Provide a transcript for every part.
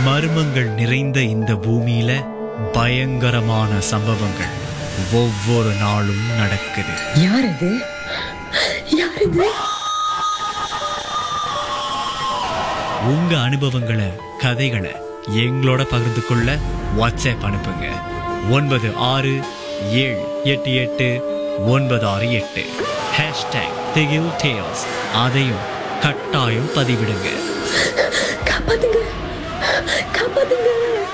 மர்மங்கள் நிறைந்த இந்த பூமியில பயங்கரமான சம்பவங்கள் ஒவ்வொரு நாளும் நடக்குது யார் இது யார் இது உங்க அனுபவங்களை கதைகளை எங்களோட பகிர்ந்து கொள்ள வாட்ஸ்அப் அனுப்புங்க ஒன்பது ஆறு ஏழு எட்டு எட்டு ஒன்பது ஆறு எட்டு ஹேஷ்டேக் திகில் டேல்ஸ் அதையும் கட்டாயம் பதிவிடுங்க காப்பாத்துங்க காப்பாத்துங்க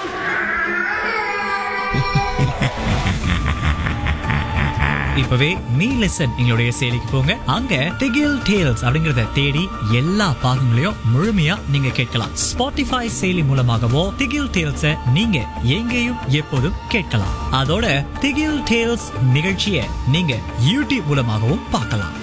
இப்பவே மீ லெசன் எங்களுடைய செயலிக்கு போங்க அங்க திகில் டேல்ஸ் அப்படிங்கறத தேடி எல்லா பாகங்களையும் முழுமையா நீங்க கேட்கலாம் ஸ்பாட்டிஃபை செயலி மூலமாகவோ திகில் டேல்ஸ நீங்க எங்கேயும் எப்போதும் கேட்கலாம் அதோட திகில் டேல்ஸ் நிகழ்ச்சியை நீங்க யூடியூப் மூலமாகவும் பார்க்கலாம்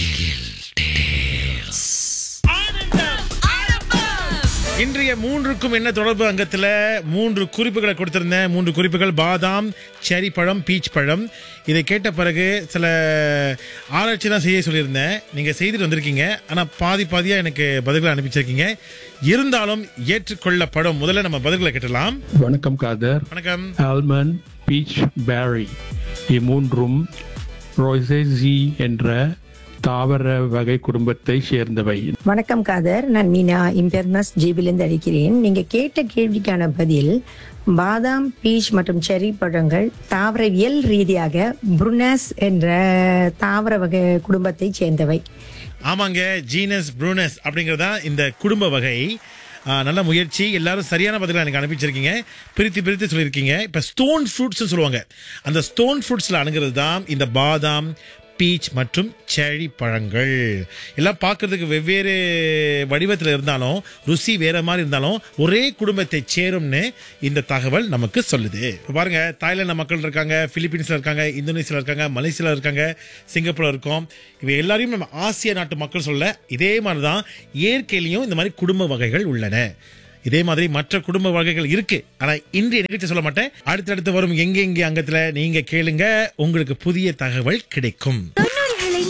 இன்றைய மூன்றுக்கும் என்ன தொடர்பு அங்கத்துல மூன்று குறிப்புகளை கொடுத்திருந்தேன் மூன்று குறிப்புகள் பாதாம் செரி பழம் பீச் பழம் இதை கேட்ட பிறகு சில ஆராய்ச்சி தான் செய்ய சொல்லியிருந்தேன் நீங்க செய்துட்டு வந்திருக்கீங்க ஆனா பாதி பாதியா எனக்கு பதில்களை அனுப்பிச்சிருக்கீங்க இருந்தாலும் ஏற்றுக்கொள்ளப்படும் முதல்ல நம்ம பதில்களை கேட்டலாம் வணக்கம் காதர் வணக்கம் ஆல்மண்ட் பீச் பேரி இம்மூன்றும் ரோசேசி என்ற தாவர வகை குடும்பத்தை சேர்ந்தவை வணக்கம் காதர் நான் மீனா இம்பெர்னஸ் ஜிபிலிருந்து அழைக்கிறேன் நீங்க கேட்ட கேள்விக்கான பதில் பாதாம் பீச் மற்றும் செரி பழங்கள் தாவரவியல் ரீதியாக புருனஸ் என்ற தாவர வகை குடும்பத்தை சேர்ந்தவை ஆமாங்க ஜீனஸ் ப்ரூனஸ் அப்படிங்கறதா இந்த குடும்ப வகை ஆ, நல்ல முயற்சி எல்லாரும் சரியான பதிலை எனக்கு அனுப்பிச்சிருக்கீங்க பிரித்து பிரித்து சொல்லியிருக்கீங்க இப்போ ஸ்டோன் ஃப்ரூட்ஸ் சொல்லுவாங்க அந்த ஸ்டோன் ஃப்ரூட்ஸில் அணுகிறது தான் இந்த பாதாம் பீச் மற்றும் செரி பழங்கள் எல்லாம் பார்க்கறதுக்கு வெவ்வேறு வடிவத்தில் இருந்தாலும் ருசி வேற மாதிரி இருந்தாலும் ஒரே குடும்பத்தை சேரும்னு இந்த தகவல் நமக்கு சொல்லுது இப்போ பாருங்க தாய்லாந்து மக்கள் இருக்காங்க பிலிப்பீன்ஸ்ல இருக்காங்க இந்தோனேசியால இருக்காங்க மலேசியால இருக்காங்க சிங்கப்பூர்ல இருக்கோம் இவை எல்லாரையும் நம்ம ஆசிய நாட்டு மக்கள் சொல்ல இதே மாதிரி தான் இயற்கையிலையும் இந்த மாதிரி குடும்ப வகைகள் உள்ளன இதே மாதிரி மற்ற குடும்ப வகைகள் இருக்கு ஆனா இன்றைய நிகழ்ச்சி சொல்ல மாட்டேன் அடுத்தடுத்து வரும் எங்க எங்க அங்கத்துல நீங்க கேளுங்க உங்களுக்கு புதிய தகவல் கிடைக்கும்